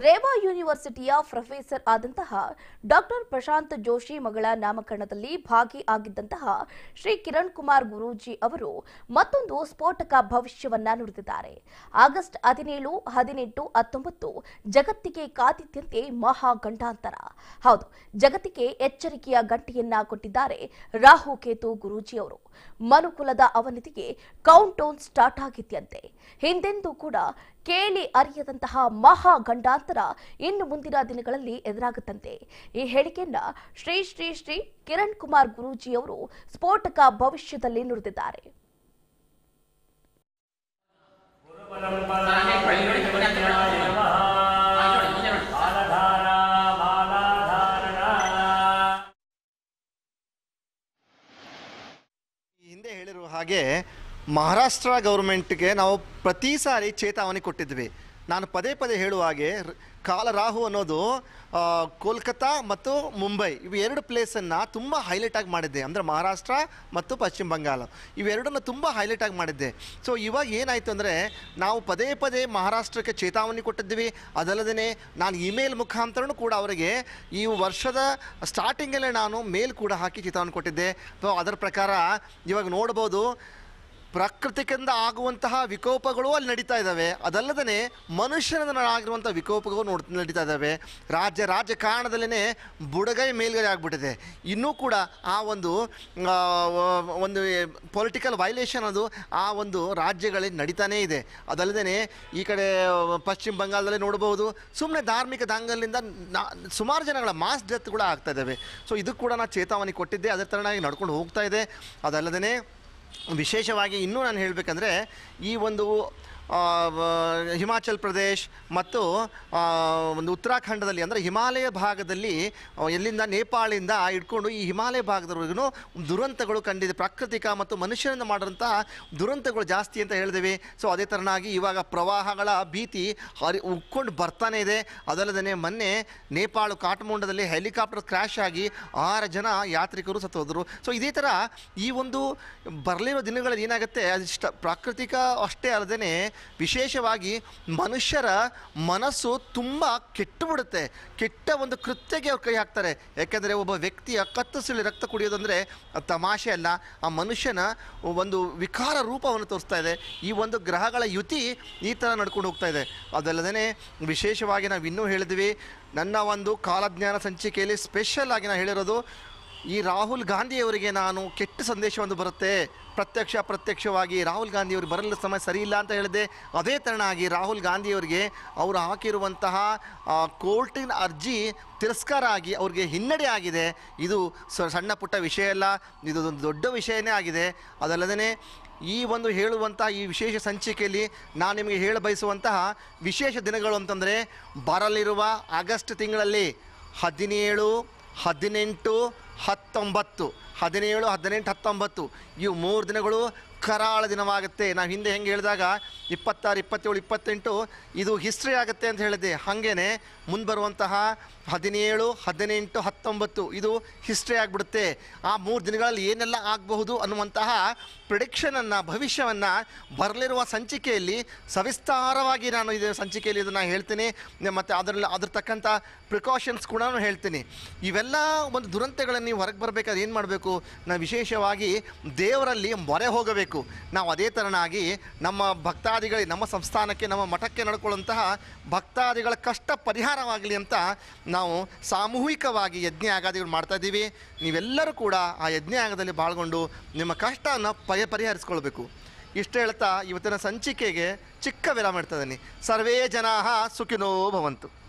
ರೇವಾ ಯೂನಿವರ್ಸಿಟಿಯ ಪ್ರೊಫೆಸರ್ ಆದಂತಹ ಡಾಕ್ಟರ್ ಪ್ರಶಾಂತ್ ಜೋಶಿ ಮಗಳ ನಾಮಕರಣದಲ್ಲಿ ಭಾಗಿಯಾಗಿದ್ದಂತಹ ಶ್ರೀ ಕಿರಣ್ ಕುಮಾರ್ ಗುರೂಜಿ ಅವರು ಮತ್ತೊಂದು ಸ್ಫೋಟಕ ಭವಿಷ್ಯವನ್ನ ನುಡಿದಿದ್ದಾರೆ ಆಗಸ್ಟ್ ಹದಿನೇಳು ಹದಿನೆಂಟು ಹತ್ತೊಂಬತ್ತು ಜಗತ್ತಿಗೆ ಕಾದಿದ್ದಂತೆ ಮಹಾ ಗಂಡಾಂತರ ಹೌದು ಜಗತ್ತಿಗೆ ಎಚ್ಚರಿಕೆಯ ಗಂಟೆಯನ್ನ ಕೊಟ್ಟಿದ್ದಾರೆ ರಾಹು ಕೇತು ಗುರೂಜಿ ಅವರು ಮನುಕುಲದ ಅವನತಿಗೆ ಕೌಂಟ್ ಡೌನ್ ಸ್ಟಾರ್ಟ್ ಆಗಿದ್ಯಂತೆ ಹಿಂದೆಂದೂ ಕೂಡ ಕೇಳಿ ಅರಿಯದಂತಹ ಮಹಾ ಗಂಡಾಂತರ ಇನ್ನು ಮುಂದಿನ ದಿನಗಳಲ್ಲಿ ಎದುರಾಗುತ್ತಂತೆ ಈ ಹೇಳಿಕೆಯನ್ನ ಶ್ರೀ ಶ್ರೀ ಶ್ರೀ ಕಿರಣ್ ಕುಮಾರ್ ಗುರೂಜಿ ಅವರು ಸ್ಫೋಟಕ ಭವಿಷ್ಯದಲ್ಲಿ ನುಡಿದಿದ್ದಾರೆ ಈ ಹಿಂದೆ ಹೇಳಿರುವ ಹಾಗೆ ಮಹಾರಾಷ್ಟ್ರ ಗೌರ್ಮೆಂಟ್ಗೆ ನಾವು ಪ್ರತಿ ಸಾರಿ ಚೇತಾವಣೆ ಕೊಟ್ಟಿದ್ವಿ ನಾನು ಪದೇ ಪದೇ ಹೇಳುವ ಹಾಗೆ ರ- ಕಾಲರಾಹು ಅನ್ನೋದು ಆ, ಕೋಲ್ಕತ್ತಾ ಮತ್ತು ಮುಂಬೈ ಇವು ಎರಡು ಪ್ಲೇಸನ್ನು ತುಂಬ ಹೈಲೈಟ್ ಆಗಿ ಮಾಡಿದ್ದೆ ಅಂದರೆ ಮಹಾರಾಷ್ಟ್ರ ಮತ್ತು ಪಶ್ಚಿಮ ಬಂಗಾಳ ಇವೆರಡನ್ನು ತುಂಬ ಹೈಲೈಟ್ ಆಗಿ ಮಾಡಿದ್ದೆ ಸೊ ಇವಾಗ ಏನಾಯಿತು ಅಂದರೆ ನಾವು ಪದೇ ಪದೇ ಮಹಾರಾಷ್ಟ್ರಕ್ಕೆ ಚೇತಾವಣೆ ಕೊಟ್ಟಿದ್ವಿ ಅದಲ್ಲದೆ ನಾನು ಇಮೇಲ್ ಮುಖಾಂತರನೂ ಕೂಡ ಅವರಿಗೆ ಈ ವರ್ಷದ ಸ್ಟಾರ್ಟಿಂಗಲ್ಲೇ ನಾನು ಮೇಲ್ ಕೂಡ ಹಾಕಿ ಚೇತಾವಣೆ ಕೊಟ್ಟಿದ್ದೆ ಸೊ ಅದರ ಪ್ರಕಾರ ಇವಾಗ ನೋಡ್ಬೋದು ಪ್ರಾಕೃತಿಕದಿಂದ ಆಗುವಂತಹ ವಿಕೋಪಗಳು ಅಲ್ಲಿ ನಡೀತಾ ಇದ್ದಾವೆ ಅದಲ್ಲದೆ ಮನುಷ್ಯನಿಂದ ಆಗಿರುವಂಥ ವಿಕೋಪಗಳು ನೋಡ್ ನಡೀತಾ ಇದ್ದಾವೆ ರಾಜ್ಯ ರಾಜಕಾರಣದಲ್ಲೇ ಬುಡಗೈ ಮೇಲ್ಗಡೆ ಆಗಿಬಿಟ್ಟಿದೆ ಇನ್ನೂ ಕೂಡ ಆ ಒಂದು ಆ, ಒಂದು ಪೊಲಿಟಿಕಲ್ ವೈಲೇಷನ್ ಅದು ಆ ಒಂದು ರಾಜ್ಯಗಳಲ್ಲಿ ನಡೀತಾನೇ ಇದೆ ಅದಲ್ಲದೆ ಈ ಕಡೆ ಪಶ್ಚಿಮ ಬಂಗಾಳದಲ್ಲಿ ನೋಡಬಹುದು ಸುಮ್ಮನೆ ಧಾರ್ಮಿಕ ದಾಂಗಲಿಂದ ನಾ ಸುಮಾರು ಜನಗಳ ಮಾಸ್ ಡೆತ್ ಕೂಡ ಆಗ್ತಾ ಇದ್ದಾವೆ ಸೊ ಇದು ಕೂಡ ನಾನು ಚೇತಾವಣೆ ಕೊಟ್ಟಿದ್ದೆ ಅದೇ ಥರನಾಗಿ ನಡ್ಕೊಂಡು ಹೋಗ್ತಾ ಇದೆ ಅದಲ್ಲದೆ ವಿಶೇಷವಾಗಿ ಇನ್ನೂ ನಾನು ಹೇಳಬೇಕಂದ್ರೆ ಈ ಒಂದು ಆ, ವ- ಹಿಮಾಚಲ್ ಪ್ರದೇಶ್ ಮತ್ತು ಆ, ಒಂದು ಉತ್ತರಾಖಂಡದಲ್ಲಿ ಅಂದರೆ ಹಿಮಾಲಯ ಭಾಗದಲ್ಲಿ ಆ, ಎಲ್ಲಿಂದ ನೇಪಾಳಿಂದ ಹಿಡ್ಕೊಂಡು ಈ ಹಿಮಾಲಯ ಭಾಗದವರೆಗೂ ದುರಂತಗಳು ಕಂಡಿದೆ ಪ್ರಾಕೃತಿಕ ಮತ್ತು ಮನುಷ್ಯರಿಂದ ಮಾಡಿದಂತಹ ದುರಂತಗಳು ಜಾಸ್ತಿ ಅಂತ ಹೇಳಿದೇವೆ ಸೊ ಅದೇ ಥರನಾಗಿ ಇವಾಗ ಪ್ರವಾಹಗಳ ಭೀತಿ ಹರಿ ಉಕ್ಕೊಂಡು ಬರ್ತಾನೆ ಇದೆ ಅದಲ್ಲದೆ ಮೊನ್ನೆ ನೇಪಾಳ ಕಾಠ್ಮಂಡದಲ್ಲಿ ಹೆಲಿಕಾಪ್ಟರ್ ಕ್ರ್ಯಾಶ್ ಆಗಿ ಆರು ಜನ ಯಾತ್ರಿಕರು ಸತ್ತೋದ್ರು ಸೊ ಇದೇ ಥರ ಈ ಒಂದು ಬರಲಿರೋ ದಿನಗಳಲ್ಲಿ ಏನಾಗುತ್ತೆ ಅದಿಷ್ಟ ಪ್ರಾಕೃತಿಕ ಅಷ್ಟೇ ಅಲ್ಲದೆ ವಿಶೇಷವಾಗಿ ಮನುಷ್ಯರ ಮನಸ್ಸು ತುಂಬ ಕೆಟ್ಟು ಬಿಡುತ್ತೆ ಕೆಟ್ಟ ಒಂದು ಕೃತ್ಯಕ್ಕೆ ಅವ್ರು ಕೈ ಹಾಕ್ತಾರೆ ಯಾಕೆಂದರೆ ಒಬ್ಬ ವ್ಯಕ್ತಿಯ ಕತ್ತರಿಸಲಿ ರಕ್ತ ಕುಡಿಯೋದಂದರೆ ಅದು ತಮಾಷೆ ಅಲ್ಲ ಆ ಮನುಷ್ಯನ ಒಂದು ವಿಕಾರ ರೂಪವನ್ನು ತೋರಿಸ್ತಾ ಇದೆ ಈ ಒಂದು ಗ್ರಹಗಳ ಯುತಿ ಈ ಥರ ನಡ್ಕೊಂಡು ಹೋಗ್ತಾ ಇದೆ ಅದಲ್ಲದೆ ವಿಶೇಷವಾಗಿ ನಾವು ಇನ್ನೂ ಹೇಳಿದ್ವಿ ನನ್ನ ಒಂದು ಕಾಲಜ್ಞಾನ ಸಂಚಿಕೆಯಲ್ಲಿ ಸ್ಪೆಷಲ್ ಆಗಿ ನಾನು ಹೇಳಿರೋದು ಈ ರಾಹುಲ್ ಗಾಂಧಿಯವರಿಗೆ ನಾನು ಕೆಟ್ಟ ಸಂದೇಶವೊಂದು ಬರುತ್ತೆ ಪ್ರತ್ಯಕ್ಷ ಪ್ರತ್ಯಕ್ಷವಾಗಿ ರಾಹುಲ್ ಗಾಂಧಿಯವರು ಬರಲು ಸಮಯ ಸರಿ ಇಲ್ಲ ಅಂತ ಹೇಳಿದೆ ಅದೇ ತೆರನಾಗಿ ರಾಹುಲ್ ಗಾಂಧಿಯವರಿಗೆ ಅವರು ಹಾಕಿರುವಂತಹ ಆ, ಕೋರ್ಟಿನ ಅರ್ಜಿ ತಿರಸ್ಕಾರ ಆಗಿ ಅವ್ರಿಗೆ ಹಿನ್ನಡೆ ಆಗಿದೆ ಇದು ಸ- ಸಣ್ಣ ಪುಟ್ಟ ವಿಷಯ ಅಲ್ಲ ಇದು ಒಂದು ದೊಡ್ಡ ವಿಷಯನೇ ಆಗಿದೆ ಅದಲ್ಲದೆ ಈ ಒಂದು ಹೇಳುವಂಥ ಈ ವಿಶೇಷ ಸಂಚಿಕೆಯಲ್ಲಿ ನಾನು ನಿಮಗೆ ಹೇಳ ಬಯಸುವಂತಹ ವಿಶೇಷ ದಿನಗಳು ಅಂತಂದರೆ ಬರಲಿರುವ ಆಗಸ್ಟ್ ತಿಂಗಳಲ್ಲಿ ಹದಿನೇಳು ಹದಿನೆಂಟು ಹತ್ತೊಂಬತ್ತು ಹದಿನೇಳು ಹದಿನೆಂಟು ಹತ್ತೊಂಬತ್ತು ಇವು ಮೂರು ದಿನಗಳು ಕರಾಳ ದಿನವಾಗುತ್ತೆ ನಾವು ಹಿಂದೆ ಹೆಂಗೆ ಹೇಳಿದಾಗ ಇಪ್ಪತ್ತಾರು ಇಪ್ಪತ್ತೇಳು ಇಪ್ಪತ್ತೆಂಟು ಇದು ಹಿಸ್ಟ್ರಿ ಆಗುತ್ತೆ ಅಂತ ಹೇಳಿದೆ ಹಾಗೇನೆ ಮುಂದೆ ಹದಿನೇಳು ಹದಿನೆಂಟು ಹತ್ತೊಂಬತ್ತು ಇದು ಹಿಸ್ಟ್ರಿ ಆಗಿಬಿಡುತ್ತೆ ಆ ಮೂರು ದಿನಗಳಲ್ಲಿ ಏನೆಲ್ಲ ಆಗಬಹುದು ಅನ್ನುವಂತಹ ಪ್ರಿಡಿಕ್ಷನನ್ನು ಭವಿಷ್ಯವನ್ನು ಬರಲಿರುವ ಸಂಚಿಕೆಯಲ್ಲಿ ಸವಿಸ್ತಾರವಾಗಿ ನಾನು ಇದು ಸಂಚಿಕೆಯಲ್ಲಿ ಇದನ್ನು ಹೇಳ್ತೀನಿ ಮತ್ತು ಅದರಲ್ಲಿ ಅದ್ರ ತಕ್ಕಂಥ ಪ್ರಿಕಾಷನ್ಸ್ ಕೂಡ ಹೇಳ್ತೀನಿ ಇವೆಲ್ಲ ಒಂದು ದುರಂತಗಳನ್ನು ನೀವು ಹೊರಗೆ ಬರಬೇಕಾದ್ರೆ ಏನು ಮಾಡಬೇಕು ನಾವು ವಿಶೇಷವಾಗಿ ದೇವರಲ್ಲಿ ಮೊರೆ ಹೋಗಬೇಕು ನಾವು ಅದೇ ಥರನಾಗಿ ನಮ್ಮ ಭಕ್ತಾದಿಗಳಿಗೆ ನಮ್ಮ ಸಂಸ್ಥಾನಕ್ಕೆ ನಮ್ಮ ಮಠಕ್ಕೆ ನಡ್ಕೊಳ್ಳುವಂತಹ ಭಕ್ತಾದಿಗಳ ಕಷ್ಟ ಪರಿಹಾರವಾಗಲಿ ಅಂತ ನಾವು ಸಾಮೂಹಿಕವಾಗಿ ಯಜ್ಞ ಯಾಗಾದಿಗಳು ಮಾಡ್ತಾ ಇದ್ದೀವಿ ನೀವೆಲ್ಲರೂ ಕೂಡ ಆ ಯಜ್ಞ ಯಾಗದಲ್ಲಿ ಪಾಲ್ಗೊಂಡು ನಿಮ್ಮ ಕಷ್ಟವನ್ನು ಪರಿ ಪರಿಹರಿಸ್ಕೊಳ್ಬೇಕು ಇಷ್ಟು ಹೇಳ್ತಾ ಇವತ್ತಿನ ಸಂಚಿಕೆಗೆ ಚಿಕ್ಕ ವಿರಾಮ ಇಡ್ತಾ ಇದ್ದೀನಿ ಸರ್ವೇ ಜನಾ ಸುಖಿನೋ ಭವಂತು